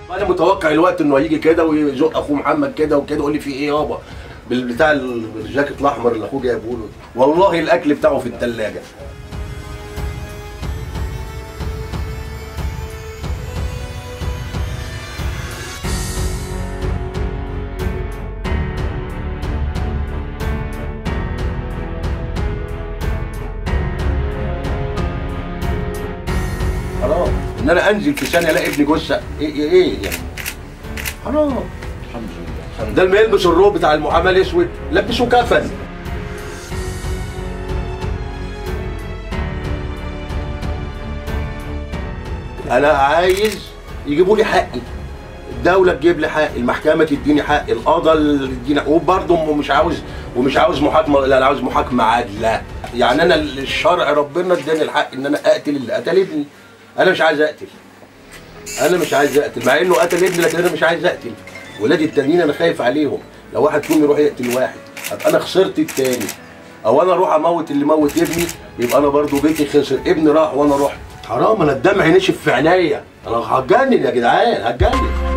انا متوقع الوقت انه هيجي كده ويزق اخوه محمد كده وكده يقول لي في ايه يابا بالبتاع الجاكيت الاحمر اللي اخوه جايبه له والله الاكل بتاعه في الثلاجه حرام ان انا انزل في ثانيه الاقي ابني جثه ايه ايه, إيه يعني حرام الحمد لله ده لما يلبس الروب بتاع المحاماه الاسود لبسه كفن انا عايز يجيبوا لي حقي الدولة تجيب لي حقي، المحكمة تديني حقي، القضاء يديني وبرضه مش عاوز ومش عاوز محاكمة لا انا عاوز محاكمة عادلة، يعني انا الشرع ربنا اداني الحق ان انا اقتل اللي قتل ابني. انا مش عايز اقتل. انا مش عايز اقتل مع انه قتل ابني لكن انا مش عايز اقتل. ولادي التانيين انا خايف عليهم، لو واحد فيهم يروح يقتل واحد ابقى انا خسرت التاني. او انا اروح اموت اللي موت ابني يبقى انا برضه بيتي خسر، ابني راح وانا رحت. حرام انا الدمع نشف في عينيا، انا هتجنن يا جدعان هتجنن.